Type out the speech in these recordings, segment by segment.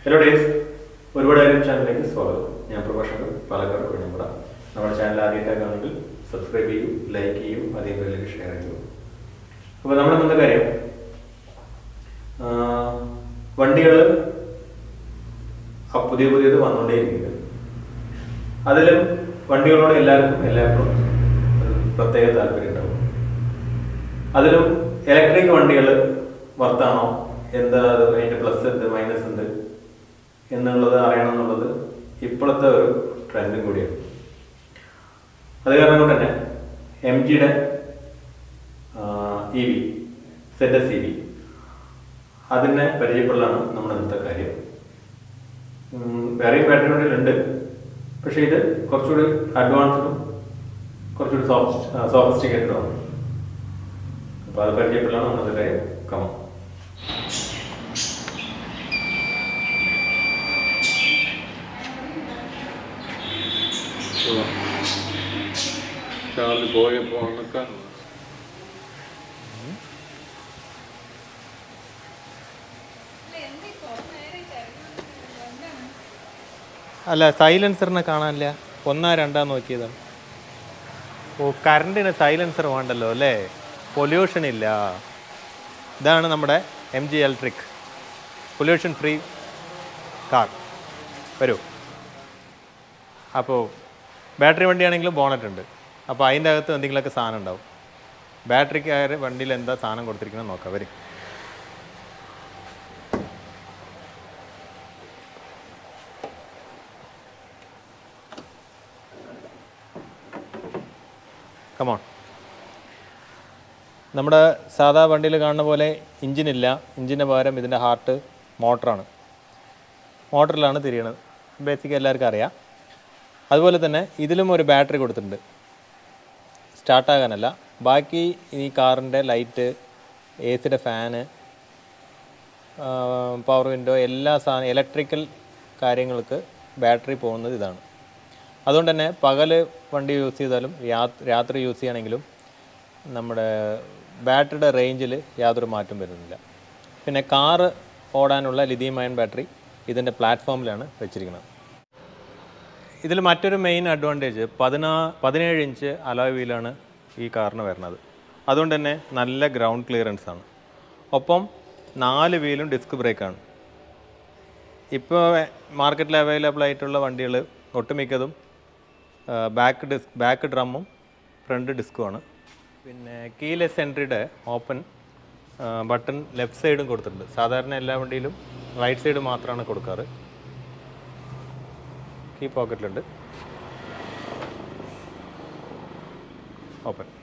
Hello days ഒരുപാട് കാര്യം ചാനലിലേക്ക് സ്വാഗതം ഞാൻ പ്രഭാഷകൻ പാലക്കാട് കുഴമ്പുറ നമ്മുടെ ചാനൽ ആദ്യമായിട്ടാണെങ്കിൽ സബ്സ്ക്രൈബ് ചെയ്യൂ ലൈക്ക് ചെയ്യൂ അതേപോലെ ഷെയർ ചെയ്യൂ അപ്പോൾ നമ്മുടെ ഇന്നത്തെ കാര്യം വണ്ടികൾ പുതിയ പുതിയത് വന്നുകൊണ്ടേയിരിക്കുന്നത് അതിലും വണ്ടികളോട് എല്ലാവർക്കും എല്ലാവർക്കും ഒരു പ്രത്യേക താല്പര്യം ഉണ്ടാവും അതിലും ഇലക്ട്രിക് വണ്ടികൾ വർത്താണോ എന്താ അത് അതിന്റെ പ്ലസ് എന്ത് മൈനസ് എന്ത് എന്നുള്ളത് അറിയണം എന്നുള്ളത് ഇപ്പോഴത്തെ ഒരു ട്രെൻഡും കൂടിയാണ് അത് കാരണം കൊണ്ട് തന്നെ എം ജിയുടെ E V Z S E V അതിനെ പരിചയപ്പെടലാണ് നമ്മുടെ ഇന്നത്തെ കാര്യം ഉം, വേറെയും ബാറ്ററി വണ്ടികളുണ്ട് പക്ഷേ ഇത് കുറച്ചുകൂടി അഡ്വാൻസ്ഡും കുറച്ചുകൂടി സോഫിസ്റ്റിക്കേറ്റഡും ആണ് അപ്പോൾ അത് പരിചയപ്പെടലാണ് നമ്മുടെ കാര്യം കമ ചാർലി പോയപ്പോ നിൽക്കാൻ അല്ല സൈലൻസറിനെ കാണാനില്ല ഒന്നാ രണ്ടാ നോക്കിയതാണ് ഓ കറണ്ടിന് സൈലൻസർ വേണ്ടല്ലോ അല്ലേ പൊല്യൂഷൻ ഇല്ല ഇതാണ് നമ്മുടെ M G electric pollution free car വരൂ അപ്പോൾ ബാറ്ററി വണ്ടിയാണെങ്കിലും ബോണറ്റ് ഉണ്ട് അപ്പോൾ അതിൻ്റെ അകത്ത് എന്തെങ്കിലുമൊക്കെ സാധനം ഉണ്ടാവും ബാറ്ററിക്ക് ആയ വണ്ടിയിൽ എന്താ സാധനം കൊടുത്തിരിക്കുന്നത് നോക്കാം വരും കമോൺ നമ്മുടെ സാധാ വണ്ടിയിൽ കാണുന്ന പോലെ എഞ്ചിനില്ല എഞ്ചിൻ്റെ പകരം ഇതിൻ്റെ ഹാർട്ട് മോട്ടറാണ് മോട്ടറിലാണ് തിരിയണത് ബേസിക് എല്ലാവർക്കും അറിയാം അതുപോലെ തന്നെ ഇതിലും ഒരു ബാറ്ററി കൊടുത്തിട്ടുണ്ട് സ്റ്റാർട്ടാകാനല്ല ബാക്കി ഈ കാറിൻ്റെ ലൈറ്റ് എ സിയുടെ ഫാന് പവർ വിൻഡോ എല്ലാ സാധനം ഇലക്ട്രിക്കൽ കാര്യങ്ങൾക്ക് ബാറ്ററി പോകുന്നത് ഇതാണ് അതുകൊണ്ട് തന്നെ പകൽ വണ്ടി യൂസ് ചെയ്താലും രാ- രാത്രി യൂസ് ചെയ്യുകയാണെങ്കിലും നമ്മുടെ ബാറ്ററിയുടെ റേഞ്ചിൽ യാതൊരു മാറ്റം വരുന്നില്ല പിന്നെ കാറ് ഓടാനുള്ള ലിഥിയം അയൺ ബാറ്ററി ഇതിൻ്റെ പ്ലാറ്റ്ഫോമിലാണ് വെച്ചിരിക്കുന്നത് ഇതിൽ മറ്റൊരു മെയിൻ അഡ്വാൻറ്റേജ് പതിനാ പതിനേഴ് ഇഞ്ച് അലോയ് വീലാണ് ഈ കാറിന് വരുന്നത് അതുകൊണ്ട് തന്നെ നല്ല ഗ്രൗണ്ട് ക്ലിയറൻസ് ആണ് ഒപ്പം നാല് വീലും ഡിസ്ക് ബ്രേക്കാണ് ഇപ്പോൾ മാർക്കറ്റിൽ അവൈലബിൾ ആയിട്ടുള്ള വണ്ടികൾ ഒട്ടുമിക്കതും ബാക്ക് ഡിസ്ക് ബാക്ക് ഡ്രമ്മും ഫ്രണ്ട് ഡിസ്കുമാണ് പിന്നെ കീലെസ് എൻട്രിയുടെ ഓപ്പൺ ബട്ടൺ ലെഫ്റ്റ് സൈഡും കൊടുത്തിട്ടുണ്ട് സാധാരണ എല്ലാ വണ്ടിയിലും റൈറ്റ് സൈഡ് മാത്രമാണ് കൊടുക്കാറ് കീ പോക്കറ്റിലുണ്ട് ഓപ്പൺ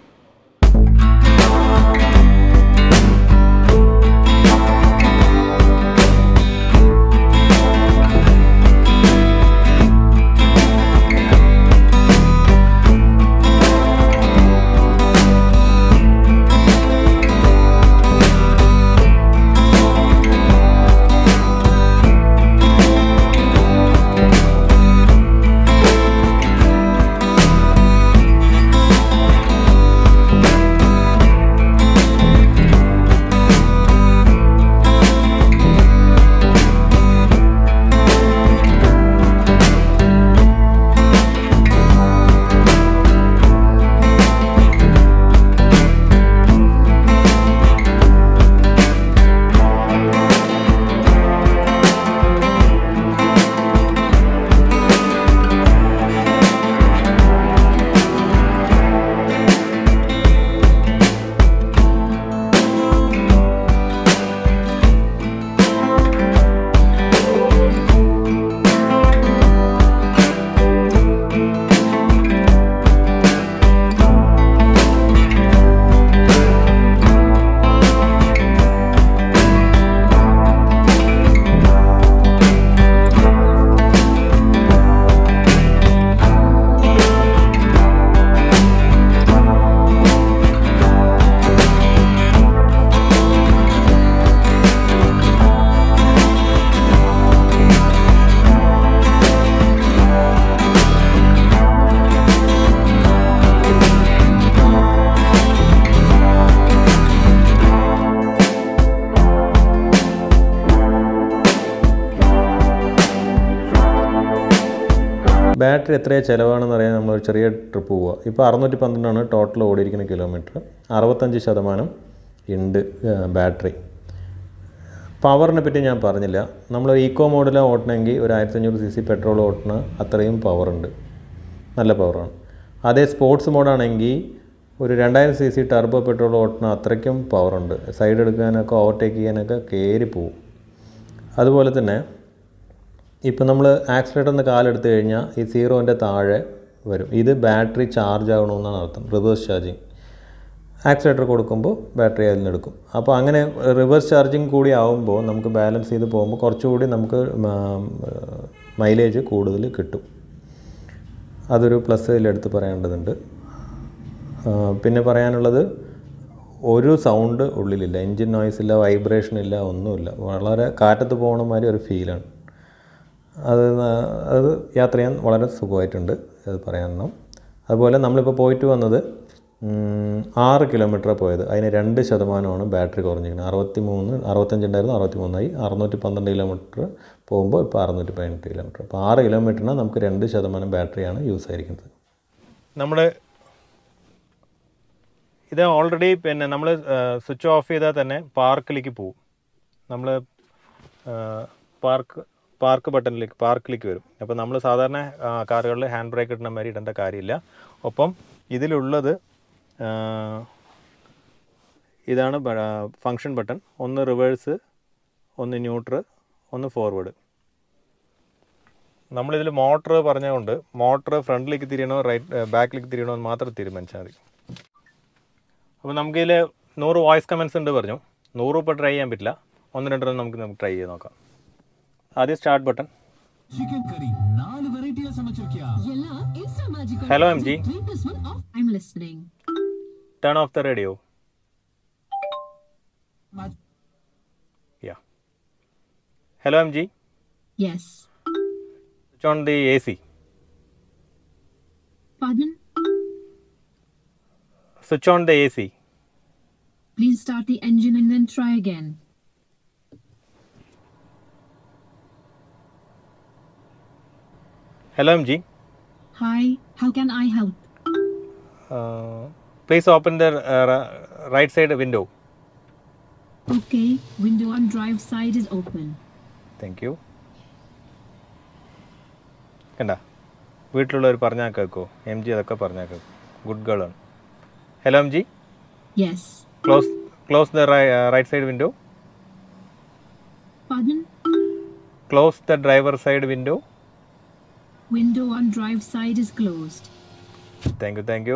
ബാറ്ററി എത്രയാണ് ചിലവാണെന്ന് അറിയാൻ നമ്മൾ ഒരു ചെറിയ ട്രിപ്പ് പോവുക ഇപ്പോൾ അറുന്നൂറ്റി പന്ത്രണ്ടാണ് ടോട്ടൽ ഓടിയിരിക്കുന്ന കിലോമീറ്റർ അറുപത്തഞ്ച് ശതമാനം ഉണ്ട് ബാറ്ററി പവറിനെ പറ്റി ഞാൻ പറഞ്ഞില്ല നമ്മൾ ഈക്കോ മോഡിലാണ് ഓട്ടണമെങ്കിൽ ഒരു ആയിരത്തഞ്ഞൂറ് സി സി പെട്രോൾ ഓട്ടണ അത്രയും പവറുണ്ട് നല്ല പവറാണ് അതേ സ്പോർട്സ് മോഡാണെങ്കിൽ ഒരു രണ്ടായിരം സി സി ടർബോ പെട്രോൾ ഓട്ടണ അത്രയ്ക്കും പവറുണ്ട് സൈഡ് എടുക്കാനൊക്കെ ഓവർടേക്ക് ചെയ്യാനൊക്കെ കയറി പോവും അതുപോലെ തന്നെ ഇപ്പം നമ്മൾ ആക്സിലേറ്ററിൽ നിന്ന് കാലെടുത്ത് കഴിഞ്ഞാൽ ഈ സീറോൻ്റെ താഴെ വരും ഇത് ബാറ്ററി ചാർജ് ആകണമെന്നാണ് അർത്ഥം റിവേഴ്സ് ചാർജിങ് ആക്സിലേറ്റർ കൊടുക്കുമ്പോൾ ബാറ്ററി അതിൽ നിന്ന് എടുക്കും അപ്പോൾ അങ്ങനെ റിവേഴ്സ് ചാർജിങ് കൂടി ആകുമ്പോൾ നമുക്ക് ബാലൻസ് ചെയ്ത് പോകുമ്പോൾ കുറച്ചുകൂടി നമുക്ക് മൈലേജ് കൂടുതൽ കിട്ടും അതൊരു പ്ലസ് ഇതിലെടുത്ത് പറയേണ്ടതുണ്ട് ആ, പിന്നെ പറയാനുള്ളത് ഒരു സൗണ്ട് ഉള്ളിലില്ല എൻജിൻ നോയ്സ് ഇല്ല വൈബ്രേഷൻ ഇല്ല ഒന്നുമില്ല വളരെ കാറ്റത്ത് പോകണ മാതിരി ഒരു ഫീലാണ് അത് ന- അത് യാത്ര ചെയ്യാൻ വളരെ സുഖമായിട്ടുണ്ട് അത് പറയാനും അതുപോലെ നമ്മളിപ്പോൾ പോയിട്ട് വന്നത് ഉം, ആറ് കിലോമീറ്റർ പോയത് അതിന് രണ്ട് ശതമാനമാണ് ബാറ്ററി കുറഞ്ഞിരിക്കുന്നത് അറുപത്തി മൂന്ന് അറുപത്തഞ്ചുണ്ടായിരുന്നു അറുപത്തി മൂന്നായി അറുന്നൂറ്റി പന്ത്രണ്ട് കിലോമീറ്റർ പോകുമ്പോൾ ഇപ്പോൾ അറുന്നൂറ്റി പതിനെട്ട് കിലോമീറ്റർ അപ്പോൾ ആറ് കിലോമീറ്ററിന് നമുക്ക് രണ്ട് ശതമാനം ബാറ്ററിയാണ് യൂസ് ആയിരിക്കുന്നത് നമ്മൾ ഇത് ഓൾറെഡി പിന്നെ നമ്മൾ സ്വിച്ച് ഓഫ് ചെയ്താൽ തന്നെ പാർക്കിലേക്ക് പോകും നമ്മൾ പാർക്ക് പാർക്ക് ബട്ടണിലേക്ക് പാർക്കിലേക്ക് വരും അപ്പോൾ നമ്മൾ സാധാരണ കാറുകളിൽ ഹാൻഡ് ബ്രേക്ക് ഇടുന്ന മാതിരി ഇടേണ്ട കാര്യമില്ല ഒപ്പം ഇതിലുള്ളത് ആ, ഇതാണ് ഫങ്ഷൻ ബട്ടൺ ഒന്ന് റിവേഴ്സ് ഒന്ന് ന്യൂട്രൽ ഒന്ന് ഫോർവേഡ് നമ്മളിതിൽ മോട്ടർ പറഞ്ഞുകൊണ്ട് മോട്ടർ ഫ്രണ്ടിലേക്ക് തിരിയണോ റൈറ്റ് ബാക്കിലേക്ക് തിരിയണോ എന്ന് മാത്രം തീരുമാനിച്ചാൽ മതി അപ്പോൾ നമുക്കിതിൽ നൂറ് വോയിസ് കമൻസ് ഉണ്ട് പറഞ്ഞു നൂറ് ഇപ്പോൾ ട്രൈ ചെയ്യാൻ പറ്റില്ല ഒന്ന് രണ്ടെണ്ണം നമുക്ക് നമുക്ക് ട്രൈ ചെയ്ത് നോക്കാം ആദ്യം സ്റ്റാർട്ട് ബട്ടൺ ചിക്കൻ കറി നാല് വെറൈറ്റിയാ സമച്ചിരിക്കുക ಎಲ್ಲ Insta magic Hello, MG. Three plus one off I'm listening turn off the radio yeah hello M G yes switch on the A C pardon switch on the A C please start the engine and then try again hello M G hi how can I help please open the right side window okay window on drive side is open thank you കണ്ട വീട്ടിലുള്ളവർ പറഞ്ഞാൽ കേൾക്കോ M G അതൊക്കെ പറഞ്ഞാൽ കേൾക്കും good girl ആണ് hello M G yes close close the right side window pardon close the driver side window window on drive side is closed thank you thank you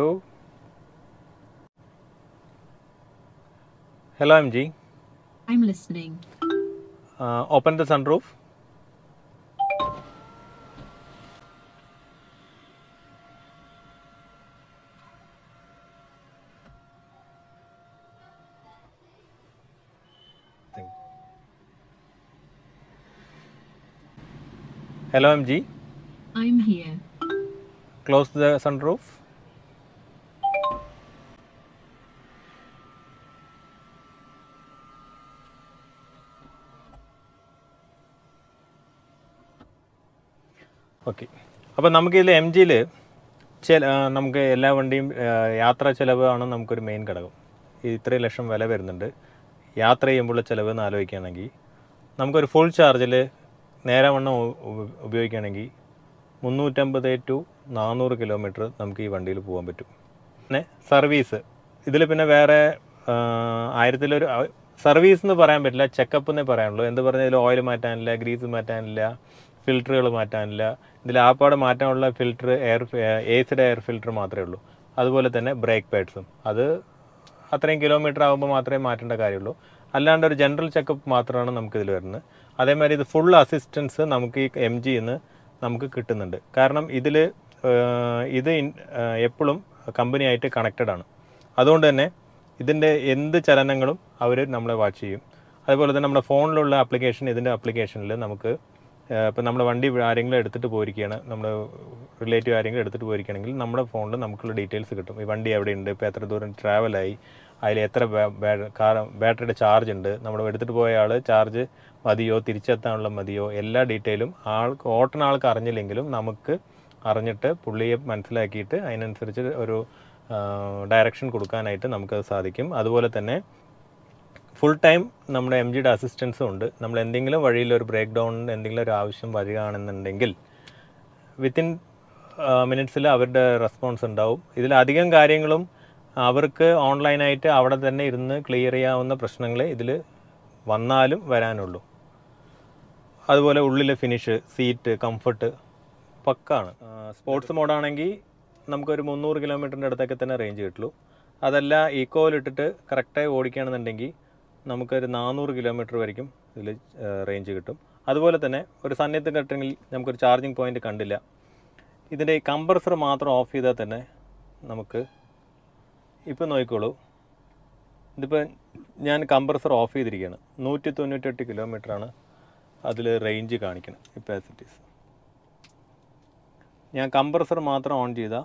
hello M G I'm listening open the sunroof hello M G I'm here close the sunroof okay അപ്പോൾ നമുക്കിതിൽ M ജിയിൽ ചില ആ, നമുക്ക് എല്ലാ വണ്ടിയും ആ, യാത്രാ ചിലവാണ് നമുക്കൊരു മെയിൻ ഘടകം ഈ ഇത്രയും ലക്ഷം വില വരുന്നുണ്ട് യാത്ര ചെയ്യുമ്പോഴുള്ള ചിലവ് എന്ന് ആലോചിക്കുകയാണെങ്കിൽ നമുക്കൊരു ഫുൾ ചാർജിൽ നേരെ വണ്ണം ഉ- ഉപ- ഉപയോഗിക്കുകയാണെങ്കിൽ മുന്നൂറ്റമ്പത് ടു നാനൂറ് കിലോമീറ്റർ നമുക്ക് ഈ വണ്ടിയിൽ പോകാൻ പറ്റും പിന്നെ സർവീസ് ഇതിൽ പിന്നെ വേറെ ആ, ആയിരത്തിലൊരു ആ- സർവീസ് എന്ന് പറയാൻ പറ്റില്ല ചെക്കപ്പ് എന്നേ പറയാനുള്ളൂ എന്ത് പറഞ്ഞാൽ ഇതിൽ ഓയിൽ മാറ്റാനില്ല ഗ്രീസ് മാറ്റാനില്ല ഫിൽറ്ററുകൾ മാറ്റാനില്ല ഇതിൽ ആപ്പാടെ മാറ്റാനുള്ള ഫിൽറ്റർ എയർ എസിയുടെ എയർ ഫിൽറ്റർ മാത്രമേ ഉള്ളൂ അതുപോലെ തന്നെ ബ്രേക്ക് പാഡ്സും അത് അത്രയും കിലോമീറ്റർ ആകുമ്പോൾ മാത്രമേ മാറ്റേണ്ട കാര്യമുള്ളൂ അല്ലാണ്ട് ഒരു ജനറൽ ചെക്കപ്പ് മാത്രമാണ് നമുക്കിതിൽ വരുന്നത് അതേമാതിരി ഇത് ഫുൾ അസിസ്റ്റൻസ് നമുക്ക് ഈ എം ജിന്ന് നമുക്ക് കിട്ടുന്നുണ്ട് കാരണം ഇതിൽ ഇത് എപ്പോഴും കമ്പനിയായിട്ട് കണക്റ്റഡ് ആണ് അതുകൊണ്ട് തന്നെ ഇതിൻ്റെ എന്ത് ചലനങ്ങളും അവർ നമ്മളെ വാച്ച് ചെയ്യും അതുപോലെ തന്നെ നമ്മുടെ ഫോണിലുള്ള ആപ്ലിക്കേഷൻ ഇതിൻ്റെ ആപ്ലിക്കേഷനിൽ നമുക്ക് ഇപ്പം നമ്മുടെ വണ്ടി ആരെങ്കിലും എടുത്തിട്ട് പോയിരിക്കുകയാണ് നമ്മുടെ റിലേറ്റീവ് ആരെങ്കിലും എടുത്തിട്ട് പോയിരിക്കുകയാണെങ്കിൽ നമ്മുടെ ഫോണിൽ നമുക്കുള്ള ഡീറ്റെയിൽസ് കിട്ടും ഈ വണ്ടി എവിടെയുണ്ട് ഇപ്പോൾ എത്ര ദൂരം ട്രാവലായി അതിൽ എത്ര കാർ ബാറ്ററിയുടെ ചാർജ് ഉണ്ട് നമ്മൾ എടുത്തിട്ട് പോയ ആൾ ചാർജ് മതിയോ തിരിച്ചെത്താനുള്ള മതിയോ എല്ലാ ഡീറ്റെയിലും ആൾക്ക് ഓട്ടണ ആൾക്ക് അറിഞ്ഞില്ലെങ്കിലും നമുക്ക് അറിഞ്ഞിട്ട് പുള്ളിയെ മനസ്സിലാക്കിയിട്ട് അതിനനുസരിച്ച് ഒരു ഡയറക്ഷൻ കൊടുക്കാനായിട്ട് നമുക്കത് സാധിക്കും അതുപോലെ തന്നെ ഫുൾ ടൈം നമ്മുടെ എം ജിയുടെ അസിസ്റ്റൻസും ഉണ്ട് നമ്മൾ എന്തെങ്കിലും വഴിയിൽ ഒരു ബ്രേക്ക് ഡൗൺ എന്തെങ്കിലും ഒരു ആവശ്യം വരികയാണെന്നുണ്ടെങ്കിൽ വിത്തിൻ മിനിറ്റ്സിൽ അവരുടെ റെസ്പോൺസ് ഉണ്ടാവും ഇതിലധികം കാര്യങ്ങളും അവർക്ക് ഓൺലൈനായിട്ട് അവിടെ തന്നെ ഇരുന്ന് ക്ലിയർ ചെയ്യാവുന്ന പ്രശ്നങ്ങളെ ഇതിൽ വന്നാലും വരാനുള്ളൂ അതുപോലെ ഉള്ളിലെ ഫിനിഷ് സീറ്റ് കംഫർട്ട് പക്കാണ് സ്പോർട്സ് മോഡാണെങ്കിൽ നമുക്കൊരു മുന്നൂറ് കിലോമീറ്ററിൻ്റെ അടുത്തൊക്കെ തന്നെ റേഞ്ച് കിട്ടുള്ളൂ അതല്ല ഈക്കോയിലിട്ടിട്ട് കറക്റ്റായി ഓടിക്കുകയാണെന്നുണ്ടെങ്കിൽ നമുക്കൊരു നാനൂറ് കിലോമീറ്റർ വരയ്ക്കും ഇതിൽ റേഞ്ച് കിട്ടും അതുപോലെ തന്നെ ഒരു സന്നിധം കട്ടെങ്കിൽ നമുക്കൊരു ചാർജിങ് പോയിന്റ് കണ്ടില്ല ഇതിൻ്റെ ഈ കംപ്രസർ മാത്രം ഓഫ് ചെയ്താൽ തന്നെ നമുക്ക് ഇപ്പോൾ നോക്കിക്കോളൂ ഇതിപ്പോൾ ഞാൻ കംപ്രസർ ഓഫ് ചെയ്തിരിക്കുകയാണ് നൂറ്റി തൊണ്ണൂറ്റെട്ട് കിലോമീറ്ററാണ് അതിൽ റേഞ്ച് കാണിക്കുന്നത് ഇപ്പോൾ ആസ് ഇറ്റ് ഈസ് ഞാൻ കംപ്രസർ മാത്രം ഓൺ ചെയ്താൽ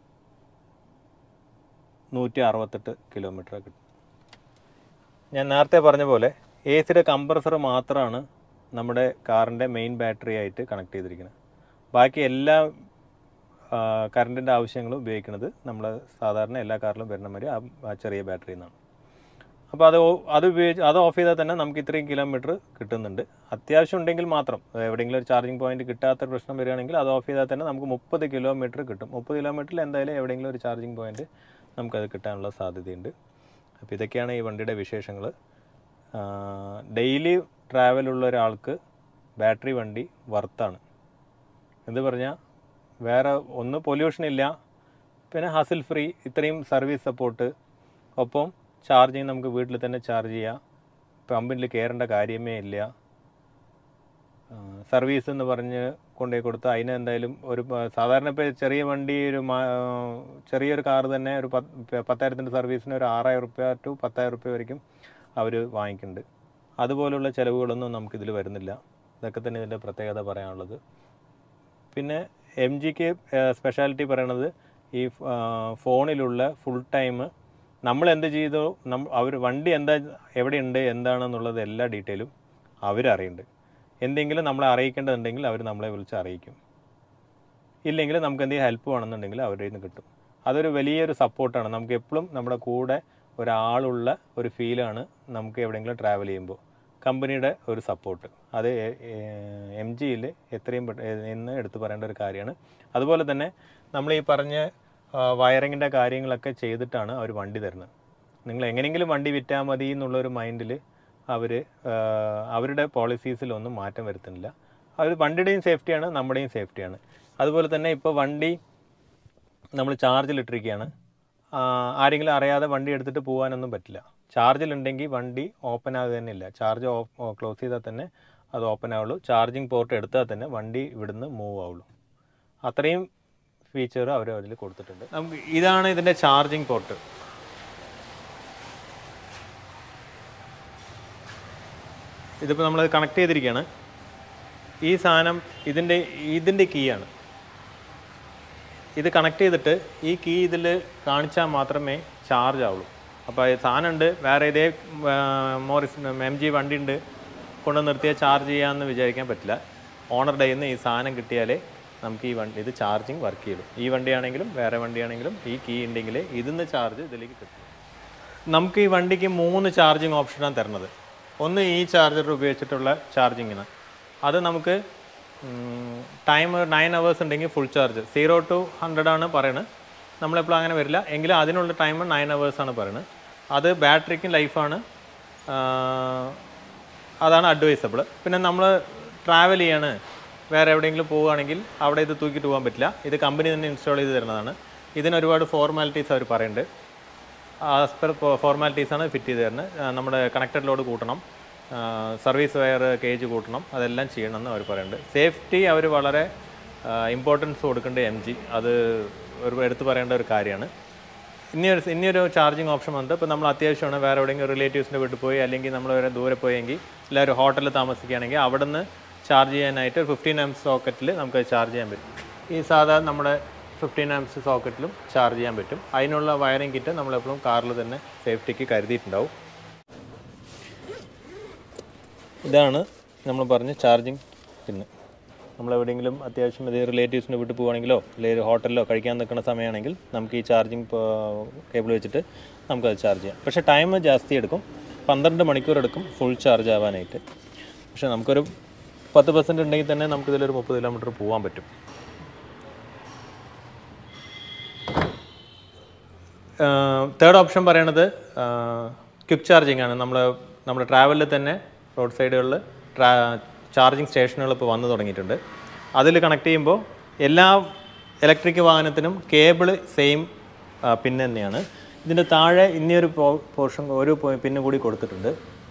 നൂറ്റി അറുപത്തെട്ട് കിലോമീറ്റർ കിട്ടും ഞാൻ നേരത്തെ പറഞ്ഞ പോലെ എ സിയുടെ കംപ്രസർ മാത്രമാണ് നമ്മുടെ കാറിൻ്റെ മെയിൻ ബാറ്ററി ആയിട്ട് കണക്ട് ചെയ്തിരിക്കുന്നത് ബാക്കി എല്ലാ കറണ്ടിൻ്റെ ആവശ്യങ്ങളും ഉപയോഗിക്കുന്നത് നമ്മൾ സാധാരണ എല്ലാ കാറിലും വരുന്ന മാതിരി ആ ആ ചെറിയ ബാറ്ററിയിൽ നിന്നാണ് അപ്പോൾ അത് ഓ- അത് ഉപയോഗിച്ച് അത് ഓഫ് ചെയ്താൽ തന്നെ നമുക്ക് ഇത്രയും കിലോമീറ്റർ കിട്ടുന്നുണ്ട് അത്യാവശ്യം ഉണ്ടെങ്കിൽ മാത്രം എവിടെയെങ്കിലും ഒരു ചാർജിങ് പോയിന്റ് കിട്ടാത്ത പ്രശ്നം വരികയാണെങ്കിൽ അത് ഓഫ് ചെയ്താൽ തന്നെ നമുക്ക് മുപ്പത് കിലോമീറ്റർ കിട്ടും മുപ്പത് കിലോമീറ്ററിൽ എന്തായാലും എവിടെയെങ്കിലും ഒരു ചാർജിങ് പോയിന്റ് നമുക്കത് കിട്ടാനുള്ള സാധ്യതയുണ്ട് അപ്പോൾ ഇതൊക്കെയാണ് ഈ വണ്ടിയുടെ വിശേഷങ്ങൾ ഡെയിലി ട്രാവലുള്ള ഒരാൾക്ക് ബാറ്ററി വണ്ടി വർത്താണ് എന്ന് പറഞ്ഞാൽ വേറെ ഒന്ന് പൊല്യൂഷൻ ഇല്ല പിന്നെ ഹസിൽ ഫ്രീ ഇത്രയും സർവീസ് സപ്പോർട്ട് ഒപ്പം ചാർജിങ് നമുക്ക് വീട്ടിൽ തന്നെ ചാർജ് ചെയ്യാം പമ്പിൽ കയറേണ്ട കാര്യമേ ഇല്ല സർവീസ് എന്ന് പറഞ്ഞ് കൊണ്ടുപോയി കൊടുത്താൽ അതിന് എന്തായാലും ഒരു പ- സാധാരണ ഇപ്പോൾ ചെറിയ വണ്ടി ഒരു മാ- ചെറിയൊരു കാർ തന്നെ ഒരു പത്ത് പത്തായിരത്തിൻ്റെ സർവീസിന് ഒരു ആറായിരം റുപ്യ ടു പത്തായിരം റുപ്യ വരയ്ക്കും അവർ വാങ്ങിക്കുന്നുണ്ട് അതുപോലുള്ള ചിലവുകളൊന്നും നമുക്കിതിൽ വരുന്നില്ല ഇതൊക്കെ തന്നെ ഇതിൻ്റെ പ്രത്യേകത പറയാനുള്ളത് പിന്നെ എം ജിക്ക് സ്പെഷ്യാലിറ്റി പറയണത് ഈ ആ, ഫോണിലുള്ള ഫുൾ ടൈം നമ്മൾ എന്ത് ചെയ്തോ നം അവർ വണ്ടി എന്താ എവിടെയുണ്ട് എന്താണെന്നുള്ളത് എല്ലാ ഡീറ്റെയിലും അവരറിയുന്നുണ്ട് എന്തെങ്കിലും നമ്മളെ അറിയിക്കേണ്ടതുണ്ടെങ്കിൽ അവർ നമ്മളെ വിളിച്ച് അറിയിക്കും ഇല്ലെങ്കിൽ നമുക്ക് എന്തെങ്കിലും ഹെൽപ്പ് വേണമെന്നുണ്ടെങ്കിൽ അവരുടെ നിന്ന് കിട്ടും അതൊരു വലിയൊരു സപ്പോർട്ടാണ് നമുക്ക് എപ്പോഴും നമ്മുടെ കൂടെ ഒരാളുള്ള ഒരു ഫീലാണ് നമുക്ക് എവിടെയെങ്കിലും ട്രാവൽ ചെയ്യുമ്പോൾ കമ്പനിയുടെ ഒരു സപ്പോർട്ട് അത് എം ജിയിൽ എത്രയും പെട്ട- എന്ന് എടുത്തു പറയേണ്ട ഒരു കാര്യമാണ് അതുപോലെ തന്നെ നമ്മൾ ഈ പറഞ്ഞ വയറിങ്ങിൻ്റെ കാര്യങ്ങളൊക്കെ ചെയ്തിട്ടാണ് അവർ വണ്ടി തരുന്നത് നിങ്ങൾ എങ്ങനെയെങ്കിലും വണ്ടി വിറ്റാൽ മതി എന്നുള്ളൊരു മൈൻഡിൽ അവർ അവരുടെ പോളിസീസിലൊന്നും മാറ്റം വരുത്തുന്നില്ല അവർ വണ്ടിയുടെയും സേഫ്റ്റിയാണ് നമ്മുടെയും സേഫ്റ്റിയാണ് അതുപോലെ തന്നെ ഇപ്പോൾ വണ്ടി നമ്മൾ ചാർജിലിട്ടിരിക്കുകയാണ് ആ, ആരെങ്കിലും അറിയാതെ വണ്ടി എടുത്തിട്ട് പോകാനൊന്നും പറ്റില്ല ചാർജിലുണ്ടെങ്കിൽ വണ്ടി ഓപ്പൺ ആകുക തന്നെ ഇല്ല ചാർജ് ഓഫ് ക്ലോസ് ചെയ്താൽ തന്നെ അത് ഓപ്പൺ ആവുള്ളൂ ചാർജിങ് പോർട്ട് എടുത്താൽ തന്നെ വണ്ടി ഇവിടുന്ന് മൂവ് ആവുള്ളൂ അത്രയും ഫീച്ചർ അവർ അതിൽ കൊടുത്തിട്ടുണ്ട് നമുക്ക് ഇതാണ് ഇതിൻ്റെ ചാർജിങ് പോർട്ട് ഇതിപ്പോൾ നമ്മൾ കണക്ട് ചെയ്തിരിക്കുകയാണ് ഈ സാധനം ഇതിൻ്റെ ഇതിൻ്റെ കീ ആണ് ഇത് കണക്ട് ചെയ്തിട്ട് ഈ കീ ഇതിൽ കാണിച്ചാൽ മാത്രമേ ചാർജ് ആവുള്ളൂ അപ്പോൾ സാധനം ഉണ്ട് വേറെ ഇതേ ആ, മോറിസ് എം ജി വണ്ടി ഉണ്ട് കൊണ്ട് നിർത്തിയാൽ ചാർജ് ചെയ്യാമെന്ന് വിചാരിക്കാൻ പറ്റില്ല ഓണർ ഡേയിൽ നിന്ന് ഈ സാധനം കിട്ടിയാലേ നമുക്ക് ഈ വണ്ടി ഇത് ചാർജിങ് വർക്ക് ചെയ്യുള്ളൂ ഈ വണ്ടിയാണെങ്കിലും വേറെ വണ്ടിയാണെങ്കിലും ഈ കീ ഉണ്ടെങ്കിൽ ഇതിന്ന് ചാർജ് ഇതിലേക്ക് കിട്ടും നമുക്ക് ഈ വണ്ടിക്ക് മൂന്ന് ചാർജിങ് ഓപ്ഷനാണ് തരുന്നത് ഒന്ന് ഈ ചാർജർ ഉപയോഗിച്ചിട്ടുള്ള ചാർജിങ്ങിന് അത് നമുക്ക് ടൈം നയൻ അവേഴ്സ് ഉണ്ടെങ്കിൽ full charge zero to hundred ആണ് പറയുന്നത് നമ്മളെപ്പോഴും അങ്ങനെ വരില്ല എങ്കിലും അതിനുള്ള ടൈം നയൻ അവേഴ്സ് ആണ് പറയുന്നത് അത് ബാറ്ററിക്കും ലൈഫാണ് അതാണ് അഡ്വൈസബിൾ പിന്നെ നമ്മൾ ട്രാവൽ ചെയ്യാണ് വേറെ എവിടെയെങ്കിലും പോവുകയാണെങ്കിൽ അവിടെ ഇത് തൂക്കിയിട്ട് പോകാൻ പറ്റില്ല ഇത് കമ്പനി തന്നെ ഇൻസ്റ്റാൾ ചെയ്ത് തരുന്നതാണ് ഇതിന് ഒരുപാട് ഫോർമാലിറ്റീസ് അവർ പറയുന്നുണ്ട് ആസ് പെർ ഫോർമാലിറ്റീസാണ് ഫിറ്റ് ചെയ്ത് തരുന്നത് ആ, നമ്മുടെ കണക്റ്റഡ് ലോഡ് കൂട്ടണം സർവീസ് വയർ കേജ് കൂട്ടണം അതെല്ലാം ചെയ്യണം എന്ന് അവർ പറയുന്നുണ്ട് സേഫ്റ്റി അവർ വളരെ ഇമ്പോർട്ടൻസ് കൊടുക്കേണ്ട എം ജി അത് ഒരു എടുത്തു പറയേണ്ട ഒരു കാര്യമാണ് ഇനിയൊരു ഇനിയൊരു ചാർജിങ് ഓപ്ഷൻ വന്നിട്ട് ഇപ്പോൾ നമ്മൾ അത്യാവശ്യമാണ് വേറെ എവിടെയെങ്കിലും റിലേറ്റീവ്സിൻ്റെ വീട്ടിൽ പോയി അല്ലെങ്കിൽ നമ്മൾ വേറെ ദൂരെ പോയെങ്കിൽ ഇല്ല ഒരു ഹോട്ടലിൽ താമസിക്കുകയാണെങ്കിൽ അവിടെ നിന്ന് ചാർജ് ചെയ്യാനായിട്ട് ഒരു ഫിഫ്റ്റീൻ എം സോക്കറ്റിൽ നമുക്ക് ചാർജ് ചെയ്യാൻ പറ്റും ഈ സാധാ നമ്മുടെ ഫിഫ്റ്റീൻ ആംസ് സോക്കറ്റിലും ചാർജ് ചെയ്യാൻ പറ്റും അതിനുള്ള വയറിംഗ് കിറ്റ് നമ്മളെപ്പോഴും കാറിൽ തന്നെ സേഫ്റ്റിക്ക് കരുതിയിട്ടുണ്ടാവും ഇതാണ് നമ്മൾ പറഞ്ഞ ചാർജിങ് പിന്ന് നമ്മൾ എവിടെയെങ്കിലും അത്യാവശ്യം ഇത് റിലേറ്റീവ്സിൻ്റെ വീട്ടിൽ പോവുകയാണെങ്കിലോ അല്ലെങ്കിൽ ഹോട്ടലിലോ കഴിക്കാൻ നിൽക്കുന്ന സമയമാണെങ്കിൽ നമുക്ക് ഈ ചാർജിങ് കേബിൾ വെച്ചിട്ട് നമുക്കത് ചാർജ് ചെയ്യാം പക്ഷേ ടൈം ജാസ്തി എടുക്കും പന്ത്രണ്ട് മണിക്കൂർ എടുക്കും ഫുൾ ചാർജ് ആവാനായിട്ട് പക്ഷേ നമുക്കൊരു പത്ത് പെർസെൻറ്റ് ഉണ്ടെങ്കിൽ തന്നെ നമുക്കിതിലൊരു മുപ്പത് കിലോമീറ്റർ പോകാൻ പറ്റും തേർഡ് ഓപ്ഷൻ പറയണത് ക്വിക്ക് ചാർജിങ് ആണ് നമ്മൾ നമ്മുടെ ട്രാവലിൽ തന്നെ റോഡ് സൈഡുകളിൽ ട്രാ ചാർജിങ് സ്റ്റേഷനുകൾ ഇപ്പോൾ വന്നു തുടങ്ങിയിട്ടുണ്ട് അതിൽ കണക്ട് ചെയ്യുമ്പോൾ എല്ലാ ഇലക്ട്രിക് വാഹനത്തിനും കേബിൾ സെയിം പിൻ തന്നെയാണ് ഇതിൻ്റെ താഴെ ഇനിയൊരു പോർഷൻ ഒരു പിന്നും കൂടി കൊടുത്തിട്ടുണ്ട്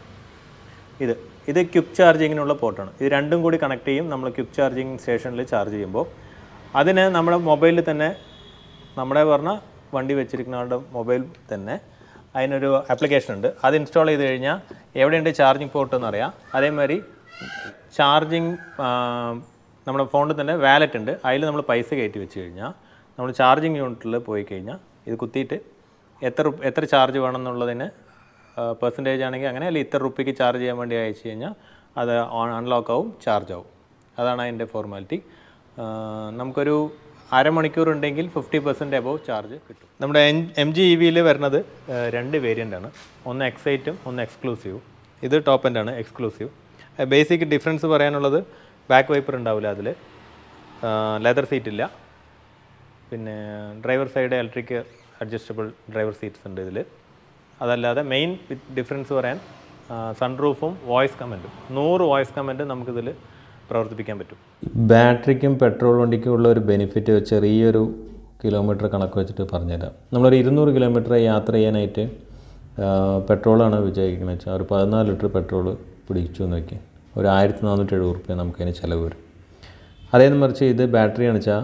ഇത് ഇത് ക്വിക്ക് ചാർജിങ്ങിനുള്ള പോർട്ടാണ് ഇത് രണ്ടും കൂടി കണക്ട് ചെയ്യും നമ്മൾ ക്വിക്ക് ചാർജിങ് സ്റ്റേഷനിൽ ചാർജ് ചെയ്യുമ്പോൾ അതിന് നമ്മുടെ മൊബൈലിൽ തന്നെ നമ്മുടെ പറഞ്ഞ വണ്ടി വെച്ചിരിക്കുന്ന ആളുടെ മൊബൈൽ തന്നെ അതിനൊരു ആപ്ലിക്കേഷൻ ഉണ്ട് അത് ഇൻസ്റ്റാൾ ചെയ്ത് കഴിഞ്ഞാൽ എവിടെയുണ്ട് ചാർജിങ് പോർട്ട് എന്നറിയാം അതേമാതിരി ചാർജിങ് നമ്മുടെ ഫോണിൽ തന്നെ വാലറ്റ് ഉണ്ട് അതിൽ നമ്മൾ പൈസ കയറ്റി വെച്ച് കഴിഞ്ഞാൽ നമ്മൾ ചാർജിങ് യൂണിറ്റിൽ പോയി കഴിഞ്ഞാൽ ഇത് കുത്തിയിട്ട് എത്ര റുപ്പ- എത്ര ചാർജ് വേണം എന്നുള്ളതിന് പെർസെൻറ്റേജ് ആണെങ്കിൽ അങ്ങനെ അല്ലെങ്കിൽ ഇത്ര റുപ്യക്ക് ചാർജ് ചെയ്യാൻ വേണ്ടി അയച്ചു കഴിഞ്ഞാൽ അത് ഓൺ അൺലോക്ക് ആവും ചാർജ് ആവും അതാണ് അതിൻ്റെ ഫോർമാലിറ്റി നമുക്കൊരു അരമണിക്കൂർ ഉണ്ടെങ്കിൽ ഫിഫ്റ്റി പെർസെൻറ്റ് എബോവ് ചാർജ് കിട്ടും നമ്മുടെ എൻ എം ജി ഇ വിയിൽ വരുന്നത് ആ, രണ്ട് വേരിയൻ്റ് ആണ് ഒന്ന് എക്സൈറ്റും ഒന്ന് എക്സ്ക്ലൂസീവും ഇത് ടോപ്പ് എൻഡ് ആണ് എക്സ്ക്ലൂസീവ് ബേസിക് ഡിഫറൻസ് പറയാനുള്ളത് ബാക്ക് വൈപ്പർ ഉണ്ടാവില്ല അതിൽ ലെതർ സീറ്റ് ഇല്ല പിന്നെ driver side electric adjustable driver seats ഉണ്ട് ഇതിൽ അതല്ലാതെ മെയിൻ ഡിഫറൻസ് പറയാൻ സൺറൂഫും വോയിസ് കമൻറ്റും നൂറ് വോയിസ് കമൻറ്റ് നമുക്കിതിൽ പ്രവർത്തിപ്പിക്കാൻ പറ്റും ബാറ്ററിക്കും പെട്രോൾ വണ്ടിക്കും ഉള്ള ഒരു ബെനിഫിറ്റ് ചെറിയൊരു കിലോമീറ്റർ കണക്ക് വെച്ചിട്ട് പറഞ്ഞുതരാം നമ്മളൊരു ഇരുന്നൂറ് കിലോമീറ്റർ യാത്ര ചെയ്യാനായിട്ട് ആ, പെട്രോളാണ് വിചാരിക്കുന്നത് വെച്ചാൽ ഒരു പതിനാല് ലിറ്റർ പെട്രോൾ പിടിച്ചു എന്ന് വയ്ക്കുക ഒരു ആയിരത്തി നാനൂറ്റി എഴുപത് റുപ്യ നമുക്കതിന് ചിലവ് വരും അതേന്ന് മറിച്ച് ഇത് ബാറ്ററിയാണ് വെച്ചാൽ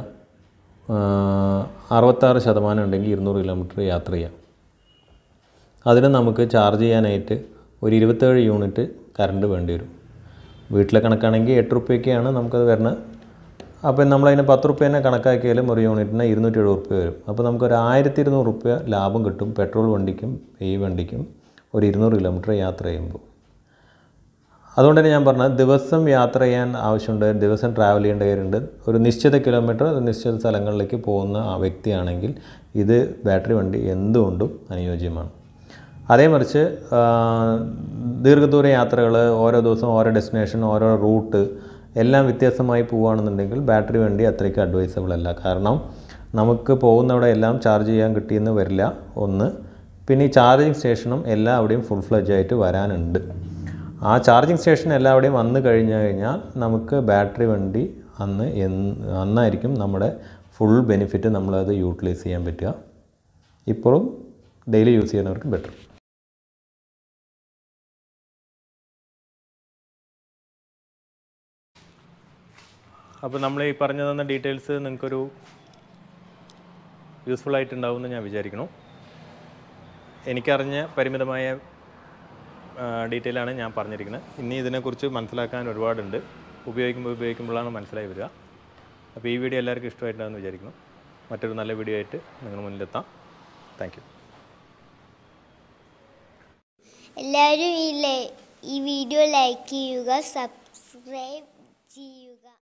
അറുപത്താറ് ശതമാനം ഉണ്ടെങ്കിൽ ഇരുന്നൂറ് കിലോമീറ്റർ യാത്ര ചെയ്യാം അതിന് നമുക്ക് ചാർജ് ചെയ്യാനായിട്ട് ഒരു ഇരുപത്തേഴ് യൂണിറ്റ് കറണ്ട് വേണ്ടി വരും വീട്ടിലെ കണക്കാണെങ്കിൽ എട്ട് റുപ്യക്കാണ് നമുക്കത് വരുന്നത് അപ്പോൾ നമ്മളതിന് പത്ത് റുപ്യ തന്നെ കണക്കാക്കിയാലും ഒരു യൂണിറ്റിന് ഇരുന്നൂറ്റി എഴുപത് റുപ്യ വരും അപ്പോൾ നമുക്കൊരു ആയിരത്തി ഇരുന്നൂറ് റുപ്യ ലാഭം കിട്ടും പെട്രോൾ വണ്ടിക്കും ഈ വണ്ടിക്കും ഒരു ഇരുന്നൂറ് കിലോമീറ്റർ യാത്ര ചെയ്യുമ്പോൾ അതുകൊണ്ട് തന്നെ ഞാൻ പറഞ്ഞത് ദിവസം യാത്ര ചെയ്യാൻ ആവശ്യമുണ്ട് ദിവസം ട്രാവൽ ചെയ്യേണ്ട കാര്യമുണ്ട് ഒരു നിശ്ചിത കിലോമീറ്റർ ഒരു നിശ്ചിത സ്ഥലങ്ങളിലേക്ക് പോകുന്ന ആ വ്യക്തിയാണെങ്കിൽ ഇത് ബാറ്ററി വണ്ടി എന്തുകൊണ്ടും അനുയോജ്യമാണ് അതേ മറിച്ച് ആ, ദീർഘദൂര യാത്രകൾ ഓരോ ദിവസം ഓരോ ഡെസ്റ്റിനേഷൻ ഓരോ റൂട്ട് എല്ലാം വ്യത്യാസമായി പോവുകയാണെന്നുണ്ടെങ്കിൽ ബാറ്ററി വണ്ടി അത്രയ്ക്ക് അഡ്വൈസബിൾ അല്ല കാരണം നമുക്ക് പോകുന്നവിടെ എല്ലാം ചാർജ് ചെയ്യാൻ കിട്ടിയെന്ന് വരില്ല ഒന്ന് പിന്നെ ഈ ചാർജിങ് സ്റ്റേഷനും എല്ലാം അവിടെയും ഫുൾ ഫ്ലജ് ആയിട്ട് വരാനുണ്ട് ആ ചാർജിങ് സ്റ്റേഷൻ എല്ലാവിടെയും വന്നു കഴിഞ്ഞു കഴിഞ്ഞാൽ നമുക്ക് ബാറ്ററി വണ്ടി അന്ന് എന്ന് അന്നായിരിക്കും നമ്മുടെ ഫുൾ ബെനിഫിറ്റ് നമ്മളത് യൂട്ടിലൈസ് ചെയ്യാൻ പറ്റുക ഇപ്പോഴും ഡെയിലി യൂസ് ചെയ്യുന്നവർക്ക് ബെറ്റർ അപ്പോൾ നമ്മൾ ഈ പറഞ്ഞു തന്ന ഡീറ്റെയിൽസ് നിങ്ങൾക്കൊരു യൂസ്ഫുൾ ആയിട്ടുണ്ടാവുമെന്ന് ഞാൻ വിചാരിക്കുന്നു എനിക്കറിഞ്ഞ പരിമിതമായ ഡീറ്റെയിലാണ് ഞാൻ പറഞ്ഞിരിക്കുന്നത് ഇനി ഇതിനെക്കുറിച്ച് മനസ്സിലാക്കാൻ ഒരുപാടുണ്ട് ഉപയോഗിക്കുമ്പോൾ ഉപയോഗിക്കുമ്പോഴാണ് മനസ്സിലായി വരിക അപ്പോൾ ഈ വീഡിയോ എല്ലാവർക്കും ഇഷ്ടമായിട്ടുണ്ടാകുമെന്ന് വിചാരിക്കുന്നു മറ്റൊരു നല്ല വീഡിയോ ആയിട്ട് നിങ്ങളുടെ മുന്നിലെത്താം താങ്ക് യു എല്ലാവരും ഈ ലൈ ഈ വീഡിയോ ലൈക്ക് ചെയ്യുക സബ്സ്ക്രൈബ് ചെയ്യുക